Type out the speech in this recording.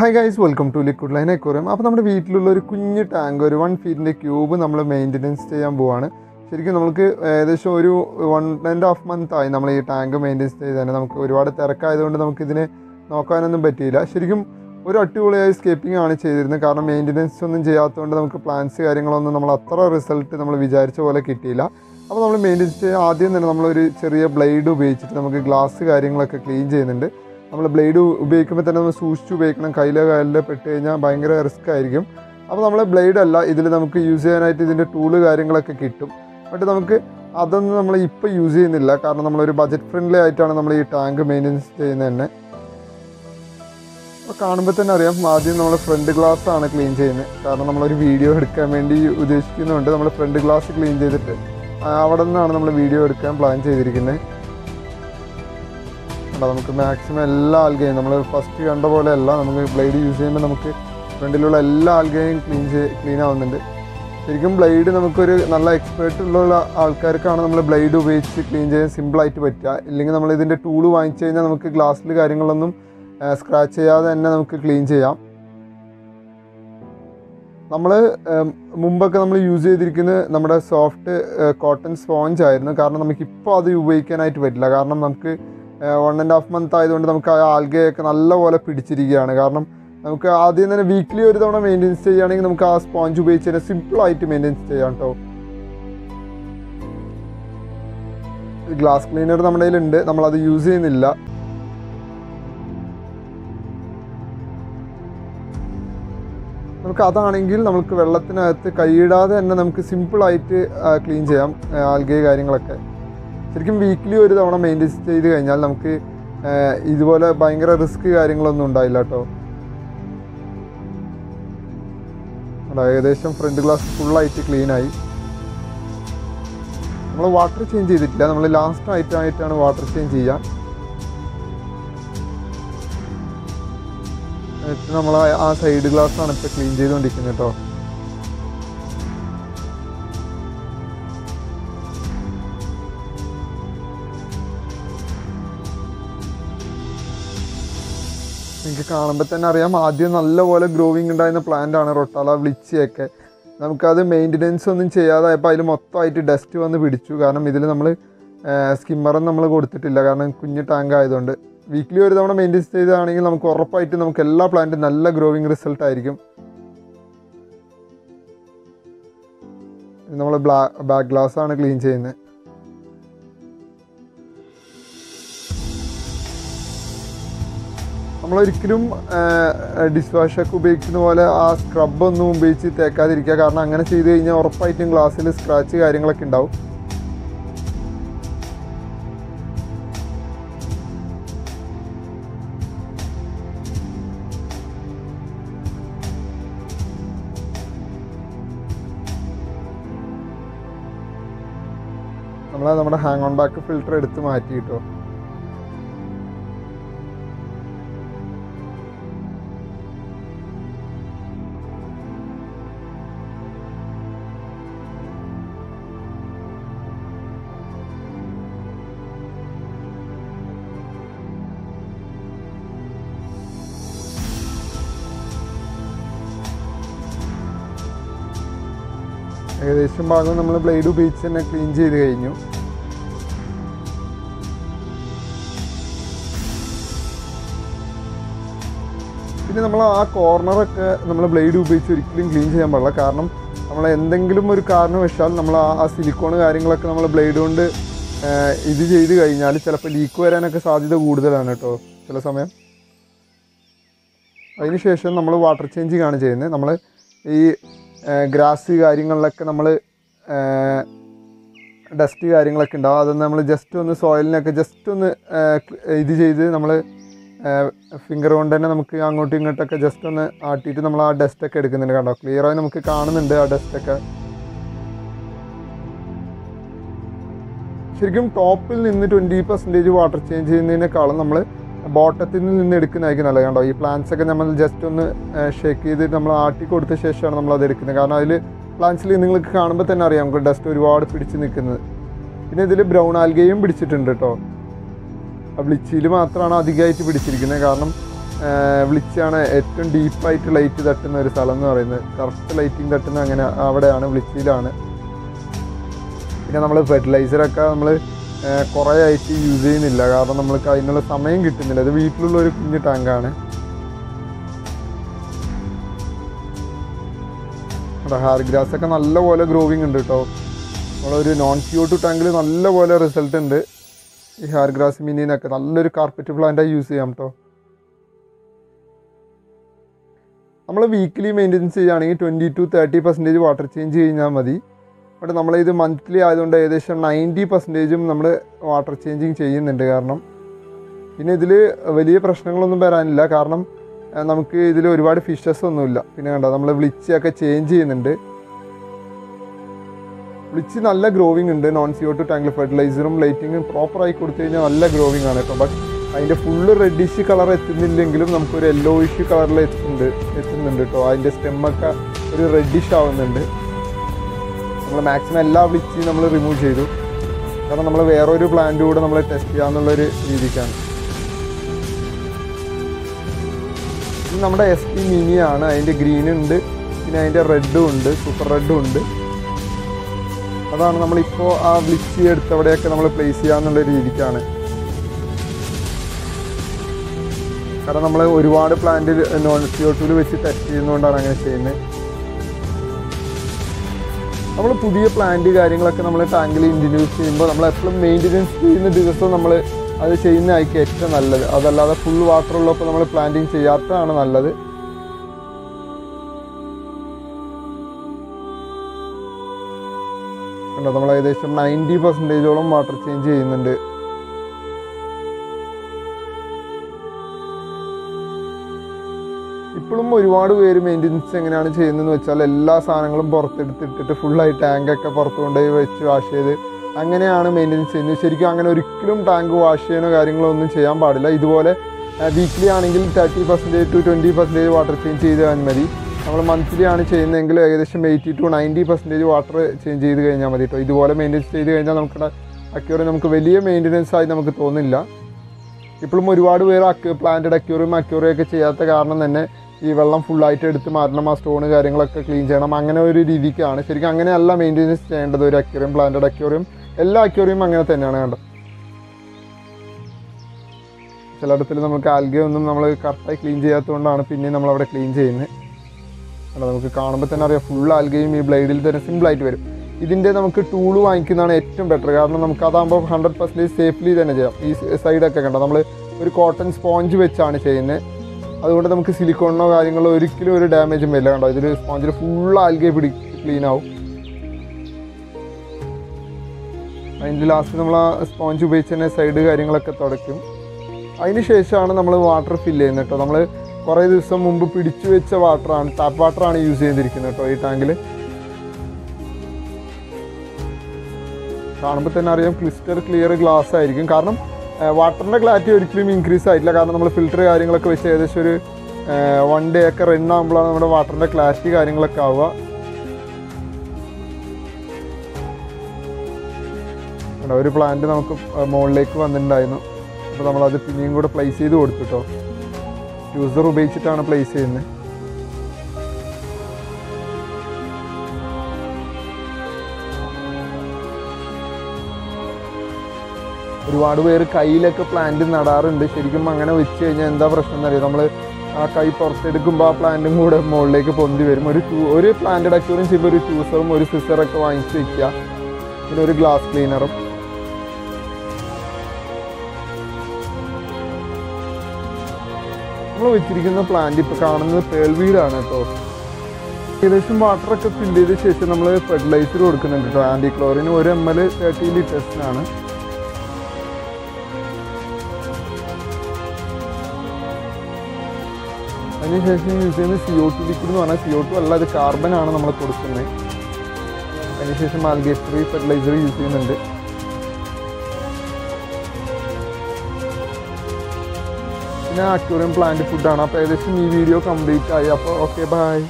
hi guys welcome to liquid line aquarium അപ്പോൾ നമ്മുടെ വീട്ടിലുള്ള ഒരു കുഞ്ഞ് ടാങ്ക് ഒരു വൺ ഫീറ്റിൻ്റെ ക്യൂബ് നമ്മൾ മെയിൻ്റനൻസ് ചെയ്യാൻ പോവാണ് ശരിക്കും നമുക്ക് ഏകദേശം ഒരു വൺ ആൻഡ് ഹാഫ് മന്ത് ആയി നമ്മൾ ഈ ടാങ്ക് മെയിൻ്റനൻസ് ചെയ്ത് തന്നെ നമുക്ക് ഒരുപാട് തിരക്കായതുകൊണ്ട് നമുക്കിതിനെ നോക്കാനൊന്നും പറ്റിയില്ല ശരിക്കും ഒരു അടിപൊളിയായ സ്കേപ്പിംഗ് ആണ് ചെയ്തിരുന്നത് കാരണം മെയിൻ്റനൻസ് ഒന്നും ചെയ്യാത്തതുകൊണ്ട് നമുക്ക് പ്ലാൻസ് കാര്യങ്ങളൊന്നും നമ്മൾ അത്ര റിസൾട്ട് നമ്മൾ വിചാരിച്ച പോലെ കിട്ടിയില്ല അപ്പോൾ നമ്മൾ മെയിൻ്റനൻസ് ചെയ്യാൻ ആദ്യം തന്നെ നമ്മളൊരു ചെറിയ ബ്ലേഡ് ഉപയോഗിച്ചിട്ട് നമുക്ക് ഗ്ലാസ് കാര്യങ്ങളൊക്കെ ക്ലീൻ ചെയ്യുന്നുണ്ട് നമ്മൾ ബ്ലേഡ് ഉപയോഗിക്കുമ്പോൾ തന്നെ നമ്മൾ സൂക്ഷിച്ച് ഉപയോഗിക്കണം കയ്യിലോ കയ്യിലോ പെട്ട് കഴിഞ്ഞാൽ ഭയങ്കര റിസ്ക് ആയിരിക്കും അപ്പോൾ നമ്മൾ ബ്ലേഡ് അല്ല ഇതിൽ നമുക്ക് യൂസ് ചെയ്യാനായിട്ട് ഇതിൻ്റെ ടൂള് കാര്യങ്ങളൊക്കെ കിട്ടും ബട്ട് നമുക്ക് അതൊന്നും നമ്മൾ ഇപ്പോൾ യൂസ് ചെയ്യുന്നില്ല കാരണം നമ്മളൊരു ബജറ്റ് ഫ്രണ്ട്ലി ആയിട്ടാണ് നമ്മൾ ഈ ടാങ്ക് മെയിൻ്റനൻസ് ചെയ്യുന്നത് തന്നെ അപ്പോൾ കാണുമ്പോൾ തന്നെ അറിയാം ആദ്യം നമ്മൾ ഫ്രണ്ട് ഗ്ലാസ് ആണ് ക്ലീൻ ചെയ്യുന്നത് കാരണം നമ്മളൊരു വീഡിയോ എടുക്കാൻ വേണ്ടി ഉദ്ദേശിക്കുന്നുണ്ട് നമ്മൾ ഫ്രണ്ട് ഗ്ലാസ് ക്ലീൻ ചെയ്തിട്ട് ആ, അവിടെ നിന്നാണ് നമ്മൾ വീഡിയോ എടുക്കാൻ പ്ലാൻ ചെയ്തിരിക്കുന്നത് അല്ല നമുക്ക് മാക്സിമം എല്ലാ ആൽഗയും നമ്മൾ ഫസ്റ്റ് കണ്ട പോലെ അല്ല നമുക്ക് ബ്ലേഡ് യൂസ് ചെയ്യുമ്പോൾ നമുക്ക് ഫ്രണ്ടിലുള്ള എല്ലാ ആൽഗയും ക്ലീൻ ചെയ്ത് ക്ലീൻ ആവുന്നുണ്ട് ശരിക്കും ബ്ലേഡ് നമുക്കൊരു നല്ല എക്സ്പേർട്ട് ഉള്ള ആൾക്കാർക്കാണ് നമ്മൾ ബ്ലേഡ് ഉപയോഗിച്ച് ക്ലീൻ ചെയ്യാൻ സിമ്പിളായിട്ട് പറ്റുക ഇല്ലെങ്കിൽ നമ്മൾ ഇതിൻ്റെ ടൂള് വാങ്ങിച്ചു കഴിഞ്ഞാൽ നമുക്ക് ഗ്ലാസ്സിൽ കാര്യങ്ങളൊന്നും സ്ക്രാച്ച് ചെയ്യാതെ തന്നെ നമുക്ക് ക്ലീൻ ചെയ്യാം നമ്മൾ മുമ്പൊക്കെ നമ്മൾ യൂസ് ചെയ്തിരിക്കുന്നത് നമ്മുടെ സോഫ്റ്റ് കോട്ടൺ സ്പോഞ്ച് ആയിരുന്നു കാരണം നമുക്ക് ഇപ്പോൾ അത് ഉപയോഗിക്കാനായിട്ട് പറ്റില്ല കാരണം നമുക്ക് വൺ ആൻഡ് ഹാഫ് മന്ത് ആയതുകൊണ്ട് നമുക്ക് ആ ആൽഗയൊക്കെ നല്ലപോലെ പിടിച്ചിരിക്കുകയാണ് കാരണം നമുക്ക് ആദ്യം തന്നെ വീക്ക്ലി ഒരു തവണ മെയിൻ്റെനൻസ് ചെയ്യുകയാണെങ്കിൽ നമുക്ക് ആ സ്പോഞ്ച് ഉപയോഗിച്ച് തന്നെ സിമ്പിളായിട്ട് മെയിൻ്റെനൻസ് ചെയ്യാം കേട്ടോ ഗ്ലാസ് ക്ലീനർ നമ്മുടെ കയ്യിലുണ്ട് നമ്മളത് യൂസ് ചെയ്യുന്നില്ല നമുക്ക് അതാണെങ്കിൽ നമുക്ക് വെള്ളത്തിനകത്ത് കൈയിടാതെ തന്നെ നമുക്ക് സിമ്പിളായിട്ട് ക്ലീൻ ചെയ്യാം ആൽഗേ കാര്യങ്ങളൊക്കെ ശരിക്കും വീക്ക്ലി ഒരു തവണ മെയിൻറ്റെയിൻ ചെയ്ത് കഴിഞ്ഞാൽ നമുക്ക് ആ, ഇതുപോലെ ഭയങ്കര റിസ്ക് കാര്യങ്ങളൊന്നും ഉണ്ടായില്ല കേട്ടോ അവിടെ ഏകദേശം ഫ്രണ്ട് ഗ്ലാസ് ഫുള്ളായിട്ട് ക്ലീനായി നമ്മൾ വാട്ടർ ചേഞ്ച് ചെയ്തിട്ടില്ല നമ്മൾ ലാസ്റ്റ് ആയിട്ടായിട്ടാണ് വാട്ടർ ചേഞ്ച് ചെയ്യുക എന്നിട്ട് നമ്മൾ ആ- ആ സൈഡ് ഗ്ലാസ് ആണ് ഇപ്പോൾ ക്ലീൻ ചെയ്തുകൊണ്ടിരിക്കുന്നത് കേട്ടോ നിങ്ങൾക്ക് കാണുമ്പോൾ തന്നെ അറിയാം ആദ്യം നല്ലപോലെ ഗ്രോവിങ് ഉണ്ടായിരുന്ന പ്ലാന്റ് ആണ് റൊട്ടാല വ്ലിച്ചിയൊക്കെ നമുക്കത് മെയിൻ്റനൻസ് ഒന്നും ചെയ്യാതായപ്പോൾ അതിൽ മൊത്തമായിട്ട് ഡസ്റ്റ് വന്ന് പിടിച്ചു കാരണം ഇതിൽ നമ്മൾ സ്കിമ്മറും നമ്മൾ കൊടുത്തിട്ടില്ല കാരണം കുഞ്ഞു ടാങ്ക് ആയതുകൊണ്ട് വീക്ക്ലി ഒരു തവണ മെയിൻറ്റെയിൻ ചെയ്തതാണെങ്കിൽ നമുക്ക് ഉറപ്പായിട്ട് നമുക്ക് എല്ലാ പ്ലാന്റും നല്ല ഗ്രോവിങ് റിസൾട്ട് ആയിരിക്കും നമ്മൾ ബ്ലാ ബാക്ക് ഗ്ലാസ് ആണ് ക്ലീൻ ചെയ്യുന്നത് നമ്മളൊരിക്കലും ഡിഷ് വാഷൊക്കെ ഉപയോഗിക്കുന്ന പോലെ ആ സ്ക്രബ് ഒന്നും ഉപയോഗിച്ച് തേക്കാതിരിക്കുക കാരണം അങ്ങനെ ചെയ്ത് കഴിഞ്ഞാൽ ഉറപ്പായിട്ടും ഗ്ലാസ്സിൽ സ്ക്രാച്ച് കാര്യങ്ങളൊക്കെ ഉണ്ടാവും നമ്മൾ നമ്മുടെ ഹാങ് ഓൺ ബാക്ക് ഫിൽറ്റർ എടുത്ത് മാറ്റി കിട്ടോ ഏകദേശം ഭാഗം നമ്മൾ ബ്ലേഡ് ഉപയോഗിച്ച് തന്നെ ക്ലീൻ ചെയ്ത് കഴിഞ്ഞു പിന്നെ നമ്മൾ ആ കോർണറൊക്കെ നമ്മൾ ബ്ലേഡ് ഉപയോഗിച്ച് ഒരിക്കലും ക്ലീൻ ചെയ്യാൻ പാടില്ല കാരണം നമ്മൾ എന്തെങ്കിലും ഒരു കാരണവശാൽ നമ്മൾ ആ ആ സിലിക്കോൺ കാര്യങ്ങളൊക്കെ നമ്മൾ ബ്ലേഡ് കൊണ്ട് ആ, ഇത് ചെയ്ത് കഴിഞ്ഞാൽ ചിലപ്പോൾ ലീക്ക് വരാനൊക്കെ സാധ്യത കൂടുതലാണ് കേട്ടോ ചില സമയം അതിനുശേഷം നമ്മൾ വാട്ടർ ചേഞ്ചിങ് ആണ് ചെയ്യുന്നത് നമ്മൾ ഈ ഗ്രാസ് കാര്യങ്ങളിലൊക്കെ നമ്മൾ ഡസ്റ്റ് കാര്യങ്ങളൊക്കെ ഉണ്ടാവും അതൊന്ന് നമ്മൾ ജസ്റ്റ് ഒന്ന് സോയിലിനൊക്കെ ജസ്റ്റ് ഒന്ന് ആ, ഇത് ചെയ്ത് നമ്മൾ ഫിംഗർ കൊണ്ട് തന്നെ നമുക്ക് അങ്ങോട്ടും ഇങ്ങോട്ടൊക്കെ ജസ്റ്റ് ഒന്ന് ആട്ടിയിട്ട് നമ്മൾ ആ ഡസ്റ്റൊക്കെ എടുക്കുന്നുണ്ട് കണ്ടോ ക്ലിയറായി നമുക്ക് കാണുന്നുണ്ട് ആ ഡസ്റ്റൊക്കെ ശരിക്കും ടോപ്പിൽ നിന്ന് ട്വൻറ്റി പെർസെൻറ്റേജ് വാട്ടർ ചേഞ്ച് ചെയ്യുന്നതിനേക്കാളും നമ്മൾ ബോട്ടത്തിൽ നിന്ന് എടുക്കുന്നതായിരിക്കും നല്ലത് കണ്ടോ ഈ പ്ലാന്റ്സ് ഒക്കെ നമ്മൾ ജസ്റ്റ് ഒന്ന് ഷേക്ക് ചെയ്ത് നമ്മൾ ആട്ടി കൊടുത്ത ശേഷമാണ് നമ്മൾ അത് എടുക്കുന്നത് കാരണം അതിൽ പ്ലാന്റ്സിൽ നിങ്ങൾക്ക് കാണുമ്പോൾ തന്നെ അറിയാം നമുക്ക് ഡസ്റ്റ് ഒരുപാട് പിടിച്ച് നിൽക്കുന്നത് പിന്നെ ഇതിൽ ബ്രൗൺ ആൽഗയും പിടിച്ചിട്ടുണ്ട് കേട്ടോ ബ്ലിച്ചിയിൽ മാത്രമാണ് അധികമായിട്ട് പിടിച്ചിരിക്കുന്നത് കാരണം വിളിച്ചാണ് ഏറ്റവും ഡീപ്പായിട്ട് ലൈറ്റ് തട്ടുന്ന ഒരു സ്ഥലം എന്ന് പറയുന്നത് കറക്റ്റ് ലൈറ്റിംഗ് തട്ടുന്ന അങ്ങനെ അവിടെയാണ് വിളിച്ചിയിലാണ് പിന്നെ നമ്മൾ ഫെർട്ടിലൈസറൊക്കെ നമ്മൾ കുറേ ആയിട്ട് യൂസ് ചെയ്യുന്നില്ല കാരണം നമ്മൾക്ക് അതിനുള്ള സമയം കിട്ടുന്നില്ല ഇത് വീട്ടിലുള്ള ഒരു കുഞ്ഞു ടാങ്കാണ് ഹാർ ഗ്രാസ് ഒക്കെ നല്ലപോലെ ഗ്രോവിങ് ഉണ്ട് കേട്ടോ നമ്മളൊരു നോൺ സിയോ ടു ടാങ്കിൽ നല്ലപോലെ റിസൾട്ട് ഉണ്ട് ഈ ഹാർ ഗ്രാസ് മിനിന്നൊക്കെ നല്ലൊരു കാർപ്പറ്റ് പ്ലാന്റായി യൂസ് ചെയ്യാം കേട്ടോ നമ്മൾ വീക്കിലി മെയിൻ്റെനൻസ് ചെയ്യുകയാണെങ്കിൽ twenty to thirty percentage water change കഴിഞ്ഞാൽ മതി ബട്ട് നമ്മളിത് മന്ത്ലി ആയതുകൊണ്ട് ഏകദേശം നയൻറ്റി പെർസെൻറ്റേജും നമ്മൾ വാട്ടർ ചേഞ്ചിങ് ചെയ്യുന്നുണ്ട് കാരണം പിന്നെ ഇതിൽ വലിയ പ്രശ്നങ്ങളൊന്നും വരാനില്ല കാരണം ആ, നമുക്ക് ഇതിൽ ഒരുപാട് ഫിഷസ് ഒന്നുമില്ല പിന്നെ കണ്ടോ നമ്മൾ വിളിച്ചൊക്കെ ചേഞ്ച് ചെയ്യുന്നുണ്ട് വിളിച്ച് നല്ല ഗ്രോവിങ് ഉണ്ട് നോൺ സിയോ ടു ടാങ്കിൽ ഫെർട്ടിലൈസറും ലൈറ്റിങ്ങും പ്രോപ്പറായി കൊടുത്തു കഴിഞ്ഞാൽ നല്ല ഗ്രോവിങ് ആണ് കേട്ടോ ബട്ട് അതിൻ്റെ ഫുള്ള് റെഡിഷ് കളർ എത്തുന്നില്ലെങ്കിലും നമുക്കൊരു യെല്ലോയിഷ് കളറിൽ എത്തുന്നുണ്ട് എത്തുന്നുണ്ട് കേട്ടോ അതിൻ്റെ സ്റ്റെമ്മൊക്കെ ഒരു റെഡിഷ് ആവുന്നുണ്ട് നമ്മൾ മാക്സിമം എല്ലാ വിളിച്ച് നമ്മൾ റിമൂവ് ചെയ്തു കാരണം നമ്മൾ വേറൊരു പ്ലാന്റ് കൂടെ നമ്മൾ ടെസ്റ്റ് ചെയ്യാന്നുള്ളൊരു രീതിക്കാണ് ഇത് നമ്മുടെ എസ് പി മിനി ആണ് അതിൻ്റെ ഗ്രീൻ ഉണ്ട് പിന്നെ അതിൻ്റെ റെഡും ഉണ്ട് സൂപ്പർ റെഡും ഉണ്ട് അതാണ് നമ്മളിപ്പോൾ ആ ബ്ലിച്ച് എടുത്തവിടെയൊക്കെ നമ്മൾ പ്ലേസ് ചെയ്യാന്നുള്ള രീതിക്കാണ് കാരണം നമ്മൾ ഒരുപാട് പ്ലാന്റ് നോൺ സിഒ ടൂല് വെച്ച് ടെസ്റ്റ് ചെയ്യുന്നതുകൊണ്ടാണ് അങ്ങനെ ചെയ്യുന്നത് നമ്മൾ പുതിയ പ്ലാന്റ് കാര്യങ്ങളൊക്കെ നമ്മൾ ടാങ്കിൽ ഇൻട്രൊഡ്യൂസ് ചെയ്യുമ്പോൾ നമ്മൾ എപ്പോഴും മെയിൻ്റെനൻസ് ചെയ്യുന്ന ദിവസം നമ്മൾ അത് ചെയ്യുന്നതായിരിക്കും ഏറ്റവും നല്ലത് അതല്ലാതെ ഫുൾ വാട്ടർ ഉള്ളപ്പോൾ നമ്മൾ പ്ലാന്റിങ് ചെയ്യാത്തതാണ് നല്ലത് കണ്ടോ നമ്മൾ ഏകദേശം നയൻറ്റി പെർസെൻറ്റേജോളം വാട്ടർ ചേഞ്ച് ചെയ്യുന്നുണ്ട് ഇപ്പോഴും ഒരുപാട് പേര് മെയിൻ്റെനൻസ് എങ്ങനെയാണ് ചെയ്യുന്നതെന്ന് വെച്ചാൽ എല്ലാ സാധനങ്ങളും പുറത്തെടുത്തിട്ടിട്ട് ഫുള്ളായി ടാങ്കൊക്കെ പുറത്ത് കൊണ്ടുപോയി വെച്ച് വാഷ് ചെയ്ത് അങ്ങനെയാണ് മെയിൻ്റെനൻസ് ചെയ്യുന്നത് ശരിക്കും അങ്ങനെ ഒരിക്കലും ടാങ്ക് വാഷ് ചെയ്യാനോ കാര്യങ്ങളോ ഒന്നും ചെയ്യാൻ പാടില്ല ഇതുപോലെ വീക്ക്ലി ആണെങ്കിൽ thirty percentage to twenty percentage water change ചെയ്താൽ മതി നമ്മൾ മന്ത്ലി ആണ് ചെയ്യുന്നതെങ്കിൽ ഏകദേശം eighty to ninety percentage water change ചെയ്ത് കഴിഞ്ഞാൽ മതി കേട്ടോ ഇതുപോലെ മെയിൻ്റെനൻസ് ചെയ്ത് കഴിഞ്ഞാൽ നമുക്ക് അക്യൂറി നമുക്ക് വലിയ മെയിൻ്റെനൻസ് ആയി നമുക്ക് തോന്നില്ല ഇപ്പോഴും ഒരുപാട് പേര് അക്യൂ പ്ലാന്റഡ് അക്യൂറിയും അക്യൂറിയും ഒക്കെ ചെയ്യാത്ത കാരണം തന്നെ ഈ വെള്ളം ഫുള്ളായിട്ട് എടുത്ത് മാറ്റണം ആ സ്റ്റോണ് കാര്യങ്ങളൊക്കെ ക്ലീൻ ചെയ്യണം അങ്ങനെ ഒരു രീതിക്കാണ് ശരിക്കും അങ്ങനെയല്ല മെയിൻ്റെനൻസ് ചെയ്യേണ്ടത് ഒരു അക്യൂറിയം പ്ലാന്റഡ് അക്യൂറിയം എല്ലാ അക്യൂറിയും അങ്ങനെ തന്നെയാണ് കണ്ടത് ചിലയിടത്തിൽ നമുക്ക് ആൽഗ ഒന്നും നമ്മൾ കറക്റ്റായി ക്ലീൻ ചെയ്യാത്തതുകൊണ്ടാണ് പിന്നെ നമ്മൾ അവിടെ ക്ലീൻ ചെയ്യുന്നത് അല്ല നമുക്ക് കാണുമ്പോൾ തന്നെ അറിയാം ഫുൾ ആൽഗയും ഈ ബ്ലേഡിൽ തന്നെ സിമ്പിളായിട്ട് വരും ഇതിൻ്റെ നമുക്ക് ടൂൾ വാങ്ങിക്കുന്നതാണ് ഏറ്റവും ബെറ്റർ കാരണം നമുക്ക് അതാകുമ്പോൾ ഹൺഡ്രഡ് പെർസെൻറ്റേജ് സേഫ്ലി തന്നെ ചെയ്യാം ഈ സൈഡൊക്കെ കണ്ടോ നമ്മൾ ഒരു കോട്ടൺ സ്പോഞ്ച് വെച്ചാണ് ചെയ്യുന്നത് അതുകൊണ്ട് നമുക്ക് സിലിക്കോണിനോ കാര്യങ്ങളോ ഒരിക്കലും ഒരു ഡാമേജും വരില്ല കണ്ടോ ഇതിൽ സ്പോഞ്ചിൽ ഫുൾ ആൽഗെ പിടി ക്ലീൻ ആവും അതിൻ്റെ ലാസ്റ്റ് നമ്മൾ ആ സ്പോഞ്ച് ഉപയോഗിച്ച് തന്നെ സൈഡ് കാര്യങ്ങളൊക്കെ തുടയ്ക്കും അതിന് ശേഷമാണ് നമ്മൾ വാട്ടർ ഫില്ല് ചെയ്യുന്നത് കേട്ടോ നമ്മൾ കുറേ ദിവസം മുമ്പ് പിടിച്ചു വെച്ച വാട്ടറാണ് ടാപ്പ് വാട്ടറാണ് യൂസ് ചെയ്തിരിക്കുന്നത് കേട്ടോ ഈ ടാങ്കിൽ കാണുമ്പോൾ തന്നെ അറിയാം ക്ലിസ്റ്റർ ക്ലിയർ ഗ്ലാസ് ആയിരിക്കും കാരണം വാട്ടറിൻ്റെ ക്ലാരിറ്റി ഒരിക്കലും ഇൻക്രീസ് ആയിട്ടില്ല കാരണം നമ്മൾ ഫിൽറ്റർ കാര്യങ്ങളൊക്കെ വെച്ച് ഏകദേശം ഒരു വൺ ഡേ ഒക്കെ റൺ ആകുമ്പോഴാണ് നമ്മുടെ വാട്ടറിൻ്റെ ക്ലാരിറ്റി കാര്യങ്ങളൊക്കെ ആവുക കണ്ടോ, ഒരു പ്ലാന്റ് നമുക്ക് മുകളിലേക്ക് വന്നിട്ടുണ്ടായിരുന്നു അപ്പോൾ നമ്മളത് പിന്നെയും കൂടെ പ്ലേസ് ചെയ്ത് കൊടുത്തു കേട്ടോ യൂസർ ഉപയോഗിച്ചിട്ടാണ് പ്ലേസ് ചെയ്യുന്നത് ഒരുപാട് പേര് കയ്യിലൊക്കെ പ്ലാന്റ് നടാറുണ്ട് ശരിക്കും അങ്ങനെ വെച്ച് കഴിഞ്ഞാൽ എന്താ പ്രശ്നം എന്നറിയാം നമ്മൾ ആ കൈ പുറത്തെടുക്കുമ്പോൾ ആ പ്ലാന്റും കൂടെ മുകളിലേക്ക് പൊന്തി വരും ഒരു ടൂ ഒരു പ്ലാന്റ് അക്യൂറും ചെയ്യുമ്പോൾ ഒരു ചൂസറും ഒരു സിസറൊക്കെ വാങ്ങിച്ച് വെക്കുക പിന്നെ ഒരു ഗ്ലാസ് ക്ലീനറും നമ്മൾ വെച്ചിരിക്കുന്ന പ്ലാന്റ് ഇപ്പോൾ കാണുന്നത് പേൾവീഡാണ് കേട്ടോ ഏകദേശം വാട്ടറൊക്കെ ഫില്ല് ചെയ്ത ശേഷം നമ്മൾ ഫെർട്ടിലൈസർ കൊടുക്കുന്നുണ്ട് കേട്ടോ ആൻറ്റി ക്ലോറിന് ഒരു എം എൽ തേർട്ടി ലിറ്റേഴ്സിനാണ് അതിനുശേഷം യൂസ് ചെയ്യുന്നത് സി ഒ ടു ലിക്വിഡ് എന്ന് പറഞ്ഞാൽ സി ഒ ടു അല്ല ഇത് കാർബൺ ആണ് നമ്മൾ കൊടുക്കുന്നത് അതിനുശേഷം ആൽഗേസ്റ്ററി ഫെർട്ടിലൈസർ യൂസ് ചെയ്യുന്നുണ്ട് പിന്നെ അക്യൂറിയം പ്ലാന്റ് ഫുഡാണ് അപ്പോൾ ഏകദേശം ഈ വീഡിയോ കംപ്ലീറ്റ് ആയി അപ്പോൾ ഓക്കെ ബൈ